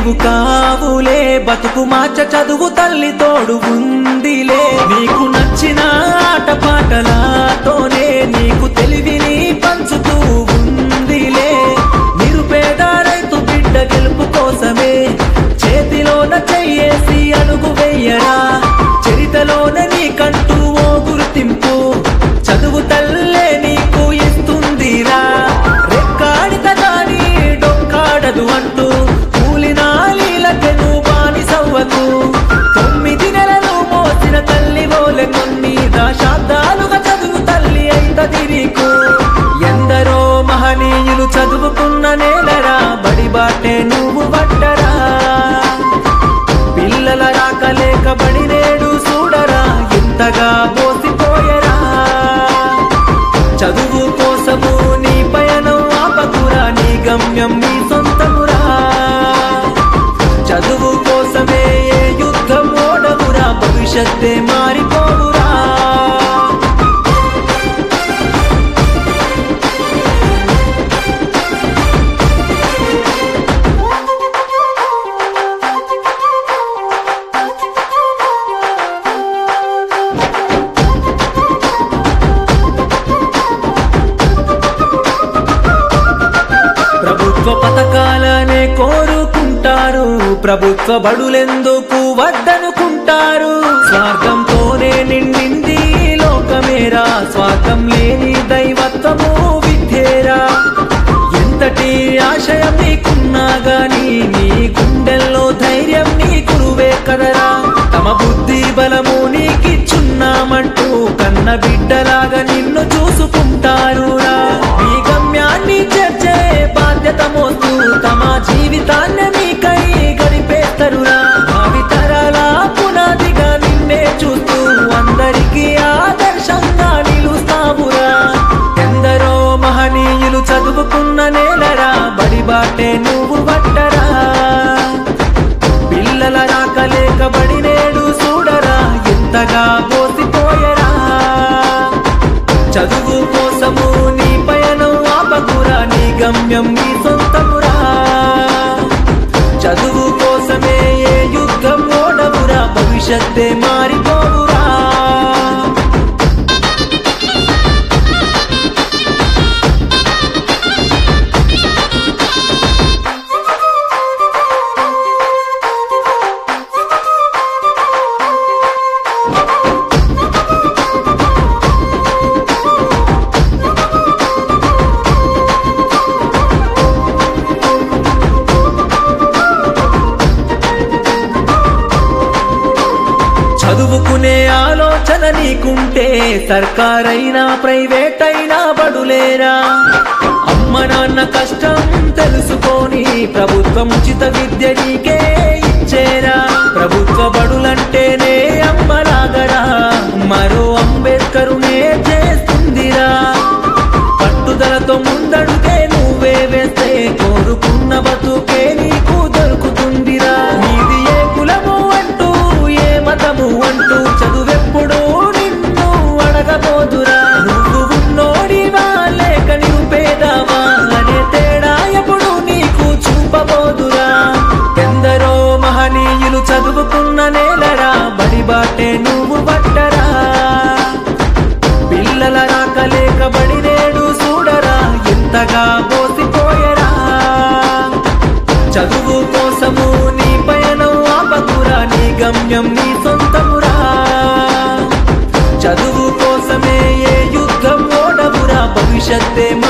నీవు కావులే బతుకు మార్చ చదువు తల్లి తోడు ఉందిలే నీకు నచ్చిన ఆట పాటలతోనే నీకు తెలివిని పంచుతూ ఉందిలే నిరుపేద రైతు బిడ్డ గెలుపు కోసమే చేతిలోన చెయ్యేసి అడుగు వెయ్యరా చరితలోన నీకంటూ ఓ గుర్తింపు చదువు తల్లే నీకు ఇస్తుందిరా రెక్కాడిత గాని డొక్కాడదు అంటూ కూలినాలీలకెను బానిసవ్వకు తొమ్మిది నెలలు మోసిన తల్లి ఓలె కొన్ని దశాబ్దాలుగా చదువు తల్లి అయితది నీకు ఎందరో మహనీయులు చదువుకున్న నేలరా బడి బాటే నువ్వు పట్టరా పిల్లల రాకలేక బడి నేడు చూడరా ఇంతగా పోసిపోయరా చదువు కోసము నీ పయనం ఆపకురా నీ గమ్యం నీ సొంతమురా చదువు కోసమే ఏ యుద్ధం ఓడవురా భవిష్యత్తే మారిపోవురా ప్రభుత్వ పథకాలనే కోరుకుంటారు ప్రభుత్వ బడులెందుకు వద్దనుకుంటారు స్వార్థంతోనే నిండింది లోకమేరా స్వార్థం లేని దైవత్వము విద్యేరా ఎంతటి ఆశయం నీకున్నా గాని నీ గుండెల్లో ధైర్యం నీ గురువే కదరా తమ బుద్ధి బలము నీకిచ్చున్నామంటూ కన్న బిడ్డలాగా నిన్ను చూసుకుంటారురా నీ గమ్యాన్ని చేర్చే బాధ్యత మోస్తూ తమ జీవితాన్ని మీకై గడిపేస్తారురా భావితరాల పునాదిగా నిన్నే చూస్తూ అందరికీ ఆదర్శంగా నిలుస్తావురా ఎందరో మహనీయులు చదువుకున్న నేలరా బడి బాటే నువ్వు పట్టరా పిల్లల రాకలేక బడి నేడు చూడరా ఎంతగా పోసిపోయరా చదువు కోసము నీ పయనం ఆపకురా నీ గమ్యం నీ సొంతమురా చదువు కోసమే ఏ యుద్ధం ఓడవురా భవిష్యత్తే మారిపోవురా చదువుకునే ఆలోచన నీకుంటే సర్కారైనా ప్రైవేట్ అయినా బడులేరా అమ్మ నాన్న కష్టం తెలుసుకొని ప్రభుత్వం ఉచిత విద్య నీకే ఇచ్చేరా ప్రభుత్వ బడులంటేనే అమ్మలాగరా మరో అంబేద్కరునే చేస్తుందిరా పట్టుదలతో ముందడుగే నువ్వే వేస్తే కోరుకున్న బతుకే నీకు దొరుకుతుందిరా నీది ఏ కులము అంటూ ఏ మతము అంటూ చదువెప్పుడు నిన్ను అడగబోదురా నువ్వు ఉన్నోడివా లేక నిరుపేదవా అనే తేడా ఎప్పుడు నీకు చూపబోదురా ఎందరో మహనీయులు చదువుకున్న నేలరా బడి బాటే నువ్వు పట్టరా పిల్లల రాకలేక బడి నేడు చూడరా ఎంతగా పోసిపోయరా చదువు కోసము నీ పయనం ఆపకురా నీ గమ్యం నీ సొంతమురా చదువు కోసమే ఏ యుద్ధం ఓడవురా భవిష్యత్తే